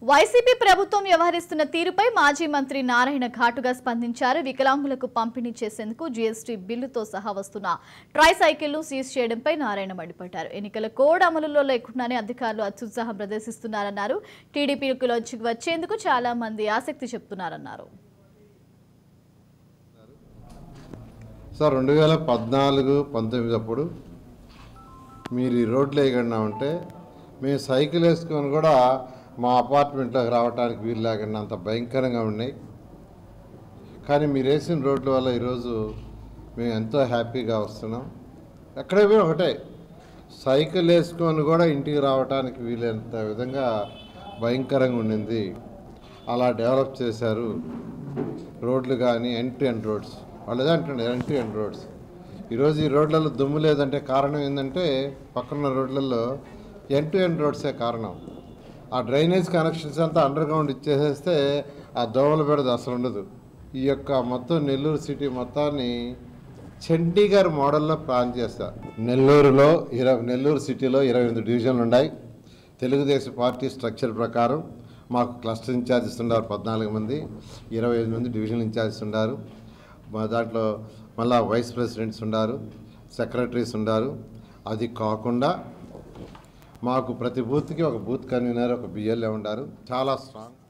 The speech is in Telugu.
వైసీపీ ప్రభుత్వం వ్యవహరిస్తున్న తీరుపై మాజీ మంత్రి నారాయణ ఘాటుగా స్పందించారు వికలాంగులకు పంపిణీ చేసేందుకు జీఎస్టీ బిల్లుతో సహా వస్తున్న ట్రై సైకిళ్లు సీజ్ చేయడంపై నారాయణ మండిపడ్డారు ఎన్నికల కోడ్ అమలులో లేకుండానే అధికారులు అత్యుత్సాహం ప్రదర్శిస్తున్నారన్నారు టీడీపీలోకి వచ్చేందుకు చాలా మంది ఆసక్తి చెప్తున్నారన్నారు సార్ రెండు వేల పద్నాలుగు పంతొమ్మిది అప్పుడు మీరు ఈ రోడ్లు వేయకుండా ఉంటే మేము సైకిల్ వేసుకొని కూడా మా అపార్ట్మెంట్లోకి రావడానికి వీలు లేకుండా అంత భయంకరంగా ఉన్నాయి కానీ మీరు వేసిన రోడ్ల వల్ల ఈరోజు మేము ఎంతో హ్యాపీగా వస్తున్నాం ఎక్కడ పోయినా ఒకటే సైకిల్ వేసుకొని కూడా ఇంటికి రావడానికి వీలైనంత విధంగా భయంకరంగా ఉండింది అలా డెవలప్ చేశారు రోడ్లు కానీ ఎండ్ టు ఎండ్ రోడ్స్ వాళ్ళు అదే అంటున్నారు ఎండ్ టు ఎండ్ రోడ్స్ ఈరోజు ఈ రోడ్లలో దుమ్ము లేదంటే కారణం ఏంటంటే పక్కన రోడ్లలో ఎండ్ టు ఎండ్ రోడ్సే కారణం ఆ డ్రైనేజ్ కనెక్షన్స్ అంతా అండర్ గ్రౌండ్ ఇచ్చేసేస్తే ఆ దోమల బెడద అసలు ఉండదు ఈ యొక్క మొత్తం నెల్లూరు సిటీ మొత్తాన్ని చండీగఢ్ మోడల్లో ప్లాన్ చేస్తారు నెల్లూరులో ఇరవై నెల్లూరు సిటీలో ఇరవై ఎనిమిది డివిజన్లు ఉన్నాయి తెలుగుదేశం పార్టీ స్ట్రక్చర్ ప్రకారం మాకు క్లస్టర్ ఇన్ఛార్జెస్ ఉన్నారు పద్నాలుగు మంది ఇరవై ఐదు మంది డివిజన్ ఇన్ఛార్జెస్ ఉన్నారు మా దాంట్లో మళ్ళా వైస్ ప్రెసిడెంట్స్ ఉన్నారు సెక్రటరీస్ ఉన్నారు అది కాకుండా మాకు ప్రతి బూత్కి ఒక బూత్ కన్వీనర్ ఒక బిఎల్ఏ ఉన్నారు చాలా స్ట్రాంగ్